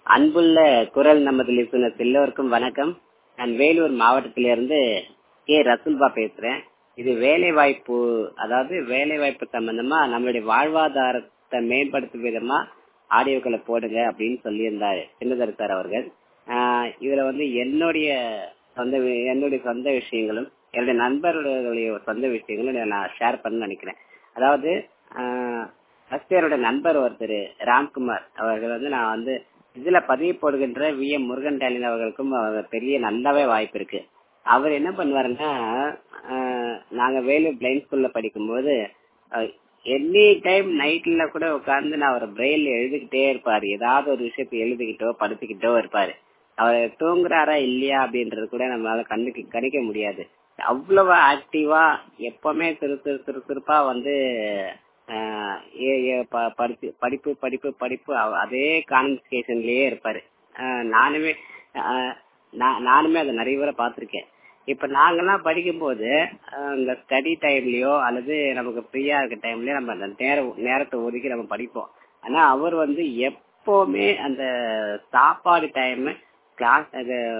அன்புள்ள குரல் நமது லிசனர்ஸ் எல்லோருக்கும் வணக்கம் நான் வேலூர் மாவட்டத்திலிருந்து கே ரசுல்பா பேசுறேன் இது வேலை வாய்ப்பு அதாவது வேலை வாய்ப்பு சம்பந்தமா நம்மளுடைய வாழ்வாதாரத்தை மேம்படுத்தும் விதமா ஆடியோக்களை போடுங்க அப்படின்னு சொல்லியிருந்தாரு சின்னதர் சார் அவர்கள் ஆஹ் இதுல வந்து என்னுடைய சொந்த வி- என்னுடைய சொந்த விஷயங்களும் என்னுடைய நண்பர்களுடைய சொந்த விஷயங்களும் நான் ஷேர் பண்ண நினைக்கிறேன் அதாவது ஃபர்ஸ்ட் என்னோட நண்பர் ஒருத்தர் ராம்குமார் அவர்கள் வந்து நான் வந்து இதுல பதிவு போடுகின்ற வி எம் முருகன் டாலின் அவர்களுக்கும் அவர் பெரிய நல்லாவே வாய்ப்பு இருக்கு அவர் என்ன பண்ணுவாருன்னா ஆஹ் நாங்க வேலூர் பிளைண்ட் ஸ்கூல்ல படிக்கும்போது எனி டைம் நைட்ல கூட உட்கார்ந்து நான் அவர் பிரெயில் எழுதிக்கிட்டே இருப்பாரு ஏதாவது ஒரு விஷயத்தை எழுதிக்கிட்டோ படுத்திக்கிட்டோ இருப்பாரு அவர் தூங்குறாரா இல்லையா அப்படின்றது கூட நம்மளால கண்ணுக்கு கணிக்க முடியாது அவ்வளவு ஆக்டிவா எப்பவுமே திரு திரு திரு திருப்பா வந்து ஆஹ் ஏ- ஏ- ப- படிப்பு படிப்பு படிப்பு படிப்பு அவ- அதே கான்வென்கேஷன்லயே இருப்பாரு ஆஹ் நானுமே ஆஹ் நா- நானுமே அதை நிறைய பேரை பார்த்திருக்கேன் இப்ப நாங்கெல்லாம் படிக்கும்போது ஆஹ் இந்த ஸ்டடி டைம்லயோ அல்லது நமக்கு ஃப்ரீயா இருக்க டைம்லயோ நம்ம அந்த நேரம் நேரத்தை ஒதுக்கி நம்ம படிப்போம் ஆனா அவர் வந்து எப்பவுமே அந்த சாப்பாடு டைம் கிளாஸ்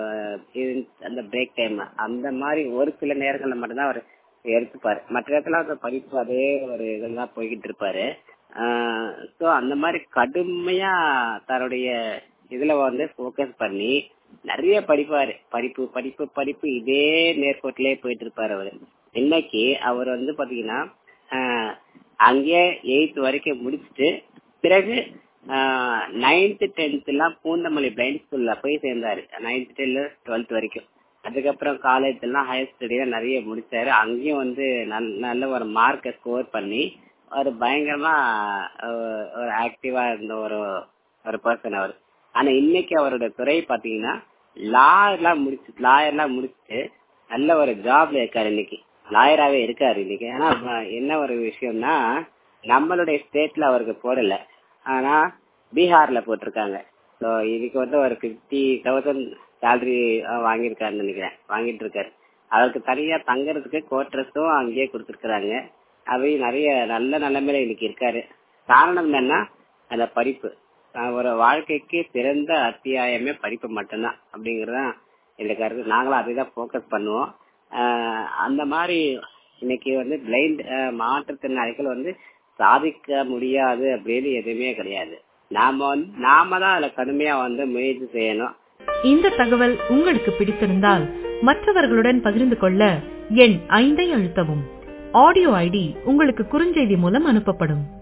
அந்த பிரேக் டைம் அந்த மாதிரி ஒரு சில நேரங்கள்ல மட்டும்தான் அவர் எடுத்துப்பாரு மற்ற இடத்துல அந்த படிப்பு அதே ஒரு இதெல்லாம் போய்கிட்டு இருப்பாரு ஸோ அந்த மாதிரி கடுமையா தன்னுடைய இதுல வந்து ஃபோக்கஸ் பண்ணி நிறைய படிப்பாரு படிப்பு படிப்பு படிப்பு இதே நேர்கோட்டிலே போயிட்டு இருப்பாரு அவரு இன்னைக்கு அவர் வந்து பாத்தீங்கன்னா ஆஹ் அங்கேயே எயித் வரைக்கும் முடிச்சுட்டு பிறகு நைன்த் டென்த் எல்லாம் பூந்தமல்லி பிளைண்ட் ஸ்கூல்ல போய் சேர்ந்தாரு நைன்த் டென்த் டுவெல்த் வரைக்கும் அதுக்கப்புறம் காலேஜ் எல்லாம் ஹையர் ஸ்டடியா நிறைய முடிச்சாரு அங்கேயும் வந்து நல்ல நல்ல ஒரு மார்க்கை ஸ்கோர் பண்ணி ஒரு பயங்கரமா அஹ், ஒரு ஆக்டிவா இருந்த ஒரு ஒரு பர்சன் அவர் ஆனா இன்னைக்கு அவரோட துறை பாத்தீங்கன்னா லா எல்லாம் முடிச்சு லாயர் எல்லாம் முடிச்சுட்டு நல்ல ஒரு ஜாப்ல இருக்காரு இன்னைக்கு லாயராவே இருக்காரு இன்னைக்கு ஆனா அஹ், என்ன ஒரு விஷயம்னா நம்மளுடைய ஸ்டேட்ல அவருக்கு போடல ஆனா பீகார்ல போட்டிருக்காங்க ஸோ இதுக்கு வந்து ஒரு ஃபிஃப்டி தௌசண்ட் சேலரி வாங்கியிருக்காருன்னு நினைக்கிறேன் வாங்கிட்டு இருக்காரு அவருக்கு தனியா தங்கறதுக்கு கோட்ரஸும் அங்கேயே கொடுத்துருக்காங்க அவை நிறைய நல்ல நிலைமையில இன்னைக்கு இருக்காரு காரணம் என்னன்னா அந்த படிப்பு ஆஹ் ஒரு வாழ்க்கைக்கு சிறந்த அத்தியாயமே படிப்பு மட்டும்தான் அப்படிங்கறதுதான் இந்த கருத்து நாங்களும் அதை தான் ஃபோக்கஸ் பண்ணுவோம் ஆஹ் அந்த மாதிரி இன்னைக்கு வந்து பிளைண்ட் மாற்றுத்திறனாளிகள் வந்து சாதிக்க முடியாது அப்படின்னு எதுவுமே கிடையாது நாம வந்து நாம தான் அதுல கடுமையா வந்து முயற்சி செய்யணும் இந்த தகவல் உங்களுக்கு பிடித்திருந்தால் மற்றவர்களுடன் பகிர்ந்து கொள்ள எண் ஐந்தை அழுத்தவும் ஆடியோ ஐடி உங்களுக்கு குறுஞ்செய்தி மூலம் அனுப்பப்படும்